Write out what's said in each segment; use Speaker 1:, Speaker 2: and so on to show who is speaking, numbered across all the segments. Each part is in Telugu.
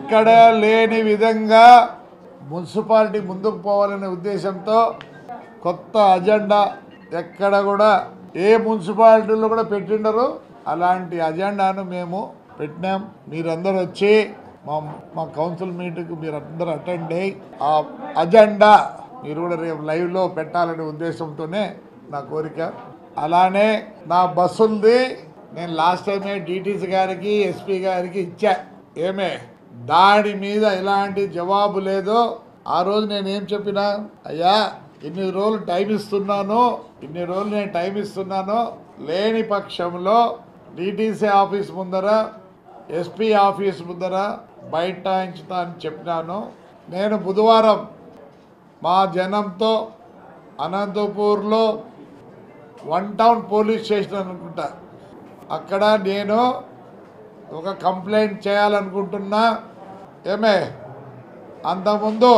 Speaker 1: ఎక్కడ లేని విధంగా మున్సిపాలిటీ ముందుకు పోవాలనే ఉద్దేశంతో కొత్త అజెండా ఎక్కడ కూడా ఏ మున్సిపాలిటీలో కూడా పెట్టిండరు అలాంటి అజెండాను మేము పెట్టినాం మీరందరూ వచ్చి మా మా కౌన్సిల్ మీటింగ్కి మీరు అందరూ అటెండ్ అయ్యి ఆ అజెండా మీరు కూడా రేపు లైవ్లో పెట్టాలనే ఉద్దేశంతోనే నా కోరిక అలానే నా బస్సులది నేను లాస్ట్ టైమే డిటీసీ గారికి ఎస్పీ గారికి ఇచ్చా ఏమే దాని మీద ఎలాంటి జవాబు లేదో ఆ రోజు నేను ఏం చెప్పినా అయ్యా ఇన్ని రోజులు టైం ఇస్తున్నాను ఇన్ని రోజులు నేను టైం ఇస్తున్నాను లేని పక్షంలో డిటీసీ ఆఫీస్ ముందర ఎస్పీ ఆఫీస్ ముందర బైఠాయించుతా అని చెప్పినాను నేను బుధవారం మా జనంతో అనంతపూర్లో వన్ టౌన్ పోలీస్ స్టేషన్ అనుకుంటా అక్కడ నేను ఒక కంప్లైంట్ చేయాలనుకుంటున్నా ఏమే అంతకుముందు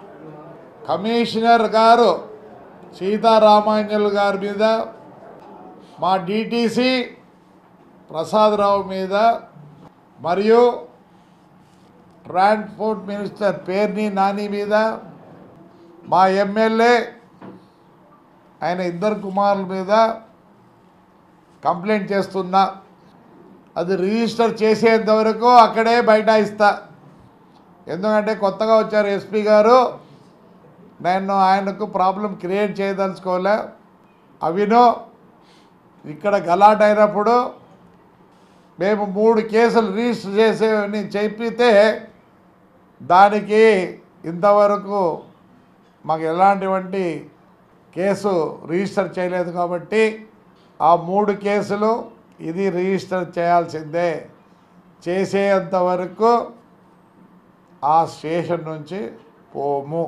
Speaker 1: కమిషనర్ గారు సీతారామాంజల్ గారి మీద మా డిటీసీ ప్రసాదరావు మీద మరియు ట్రాన్స్పోర్ట్ మినిస్టర్ పేర్ని నాని మీద మా ఎమ్మెల్యే ఆయన ఇద్దరు కుమారుల మీద కంప్లైంట్ చేస్తున్నా అది రిజిస్టర్ చేసేంత వరకు అక్కడే బైఠాయిస్తా ఎందుకంటే కొత్తగా వచ్చారు ఎస్పీ గారు నేను ఆయనకు ప్రాబ్లం క్రియేట్ చేయదలుచుకోలే అవినో ఇక్కడ గలాట్ అయినప్పుడు మేము మూడు కేసులు రిజిస్టర్ చేసేవని చెప్పితే దానికి ఇంతవరకు మాకు ఎలాంటివంటి కేసు రిజిస్టర్ చేయలేదు కాబట్టి ఆ మూడు కేసులు ఇది రిజిస్టర్ చేయాల్సిందే చేసేంత వరకు ఆ స్టేషన్ నుంచి పోము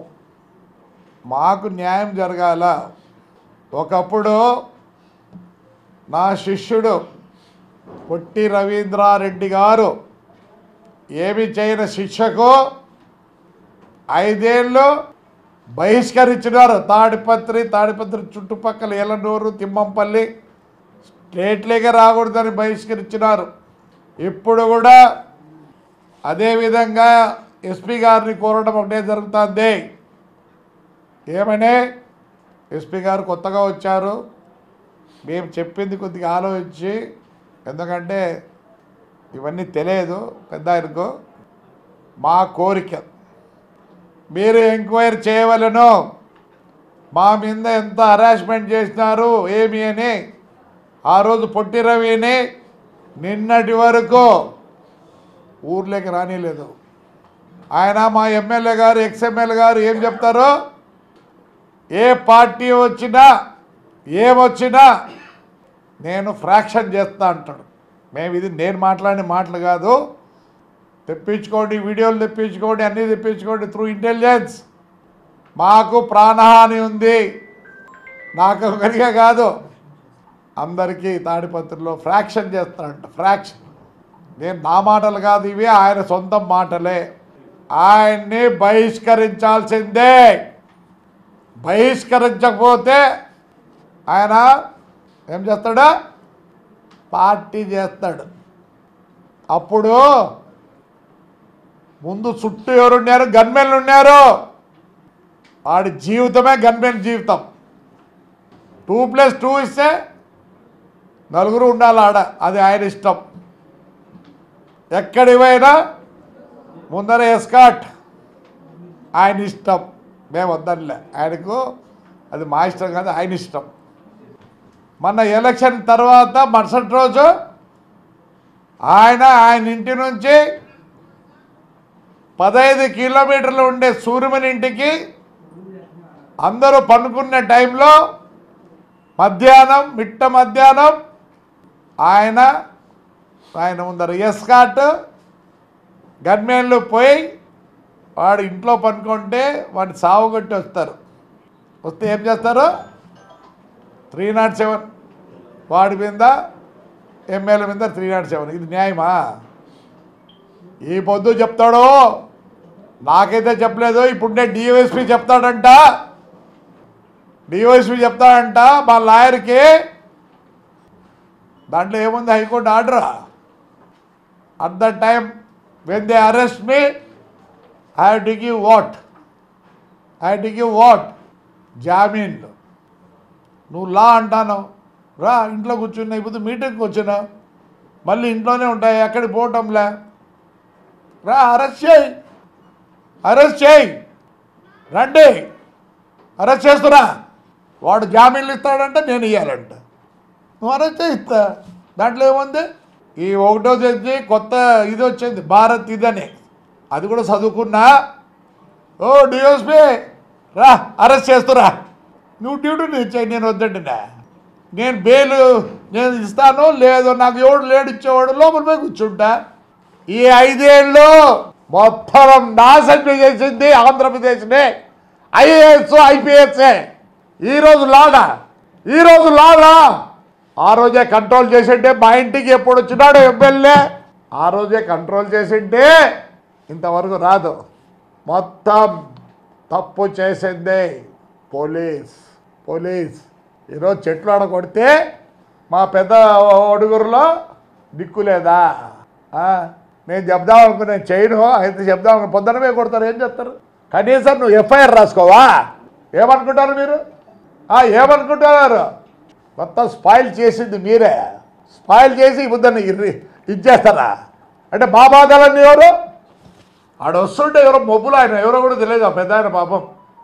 Speaker 1: మాకు న్యాయం జరగాల ఒకప్పుడు నా శిష్యుడు పొట్టి రవీంద్రారెడ్డి గారు ఏమి చేయని శిక్షకు ఐదేళ్ళు బహిష్కరించినారు తాడిపత్రి తాడిపత్రి చుట్టుపక్కల ఏలనూరు తిమ్మంపల్లి స్టేట్లేకే రాకూడదని బహిష్కరించినారు ఇప్పుడు కూడా అదేవిధంగా ఎస్పీ గారిని కోరడం ఒకటే జరుగుతుంది ఏమని ఎస్పీ గారు కొత్తగా వచ్చారు మేము చెప్పింది కొద్దిగా ఆలోచించి ఎందుకంటే ఇవన్నీ తెలియదు పెద్ద ఆయనకు మా కోరిక మీరు ఎంక్వైరీ చేయవలను మా మీద ఎంత హరాస్మెంట్ చేసినారు ఏమి అని ఆ రోజు పొట్టి రవిని నిన్నటి వరకు ఊర్లోకి రానిలేదు ఆయన మా ఎమ్మెల్యే గారు ఎక్స్ఎమ్మెల్యే గారు ఏం చెప్తారు ఏ పార్టీ వచ్చినా ఏమొచ్చినా నేను ఫ్రాక్షన్ చేస్తా అంటాడు మేము ఇది నేను మాట్లాడిన మాటలు కాదు తెప్పించుకోండి వీడియోలు తెప్పించుకోండి అన్నీ తెప్పించుకోండి త్రూ ఇంటెలిజెన్స్ మాకు ప్రాణహాని ఉంది నాకు ఒకరిగా కాదు అందరికీ తాడిపత్రిలో ఫ్రాక్షన్ చేస్తాడంట ఫ్రాక్షన్ నేను నా మాటలు కాదు ఇవి ఆయన సొంత మాటలే ఆయన్ని బహిష్కరించాల్సిందే బహిష్కరించకపోతే ఆయన ఏం చేస్తాడు పార్టీ చేస్తాడు అప్పుడు ముందు చుట్టూ ఎవరు ఉన్నారు గన్మెన్లు ఉన్నారు వాడి జీవితమే గన్మెన్ జీవితం టూ ప్లస్ టూ ఇస్తే నలుగురు ఉండాలి ఆడ అది ఆయన ఇష్టం ఎక్కడి పోయినా ముందర ఎస్కాట్ ఆయన ఇష్టం మేము వద్దనిలే ఆయనకు అది మా ఇష్టం కాదు ఆయన ఇష్టం మొన్న ఎలక్షన్ తర్వాత మరుసటి రోజు ఆయన ఆయన ఇంటి నుంచి పదహైదు కిలోమీటర్లు ఉండే సూర్యమని ఇంటికి అందరూ పనుకున్న టైంలో మధ్యాహ్నం మిట్ట మధ్యాహ్నం ఆయన ఆయన ముందర ఎస్కాట్ గన్మేన్లు పోయి వాడు ఇంట్లో పనుకుంటే వాడిని సావుగొట్టి వస్తారు వస్తే ఏం చేస్తారు త్రీ నాట్ సెవెన్ వాడి మీద ఎమ్మెల్యే మీద త్రీ నాట్ సెవెన్ ఇది న్యాయమా ఈ పొద్దు చెప్తాడు నాకైతే చెప్పలేదు ఇప్పుడు నేను డిఓఎస్పి చెప్తాడంట డిఓఎస్పి చెప్తాడంట మా లాయర్కి దాంట్లో ఏముంది high court order at the time when they arrest me I to give what I to give what జామీన్లు నువ్వు లా అంటాను రా ఇంట్లో కూర్చున్నా ఇప్పుడు మీటింగ్కి వచ్చినా మళ్ళీ ఇంట్లోనే ఉంటాయి ఎక్కడికి పోవటంలే రా అరెస్ట్ చేయి అరెస్ట్ చేయి రండి అరెస్ట్ చేస్తున్నా వాడు జామీన్లు ఇస్తాడంటే నేను ఇవ్వాలంట నువ్వు అరెస్ట్ చేయిస్తా దాంట్లో ఏముంది ఈ ఒకటో తేదీ కొత్త ఇది వచ్చింది భారత్ ఇదని అది కూడా చదువుకున్నా ఓ డిఎస్పి రా అరెస్ట్ చేస్తురా నువ్వు డ్యూటీ నేను చేయి నేను వద్దండినా నేను బెయిల్ నేను ఇస్తాను లేదు నాకు ఎవడు లేడు ఇచ్చేవాడు లోపల పోయి కూర్చుంటా ఈ ఐదేళ్ళు మొత్తం నాశనం చేసింది ఆంధ్రప్రదేశ్ని ఐఏఎస్ ఐపీఎస్ ఈరోజు లాగా ఈరోజు లాగా ఆ రోజే కంట్రోల్ చేసింటే మా ఇంటికి ఎప్పుడు వచ్చినాడు ఎమ్మెల్యే ఆ రోజే కంట్రోల్ చేసింటే ఇంతవరకు రాదు మొత్తం తప్పు చేసిందే పోలీస్ పోలీస్ ఈరోజు చెట్లు ఆడ కొడితే మా పెద్ద ఒడుగురులో దిక్కు లేదా ఆ, నేను చెప్దాం అనుకున్నా చేయను అయితే చెప్దాం అనుకున్నా పొద్దునమే కొడతారు ఏం చేస్తారు కనీసం నువ్వు ఎఫ్ఐఆర్ రాసుకోవా ఏమనుకుంటారు మీరు ఆ, ఏమనుకుంటున్నారు మొత్తం స్పాయిల్ చేసింది మీరే స్పాయిల్ చేసి బుద్ధని ఇచ్చేస్తారా అంటే మా బాధలన్నీ ఎవరు ఆడ వస్తుంటే ఎవరో మొబ్బులు ఆయన ఎవరో కూడా తెలియదు ఆ పెద్ద ఆయన పాపం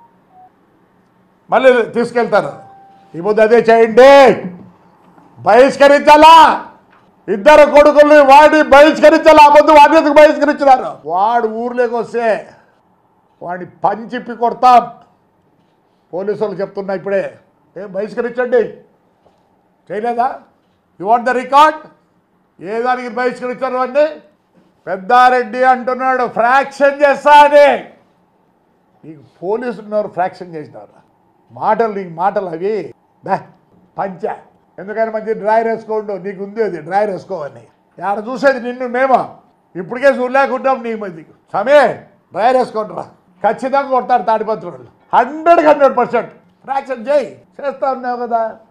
Speaker 1: మళ్ళీ తీసుకెళ్తారు ఈ ముద్దు అదే చేయండి బహిష్కరించాలా ఇద్దరు కొడుకుల్ని వాడిని బహిష్కరించాలా ఆ ముందు వాడిని ఎందుకు బహిష్కరించినారు వాడు ఊర్లోకి వస్తే వాడిని పంచిప్పి కొడతాం పోలీసు వాళ్ళు చెప్తున్నా ఇప్పుడే ఏం బహిష్కరించండి చేయలేదా యు వాంట్ ద రికార్డ్ ఏ దానికి బహిష్కరించారు అండి పెద్దారెడ్డి అంటున్నాడు ఫ్రాక్షన్ చేస్తా అని నీకు పోలీసులు ఉన్నారు ఫ్రాక్షన్ చేసినారు మాటలు నీకు మాటలు అవి దా పంచ ఎందుకని మంచి డ్రాయర్ వేసుకోండు నీకు ఉంది అది డ్రాయర్ వేసుకోవని ఆడ చూసేది నిన్ను మేము ఇప్పటికే చూడలేకుంటాం నీ మంది సమే డ్రాయర్ వేసుకోండి రా ఖచ్చితంగా కొడతారు తాడిపత్రులు హండ్రెడ్ హండ్రెడ్ పర్సెంట్ ఫ్రాక్షన్ చేయి చేస్తా ఉన్నావు కదా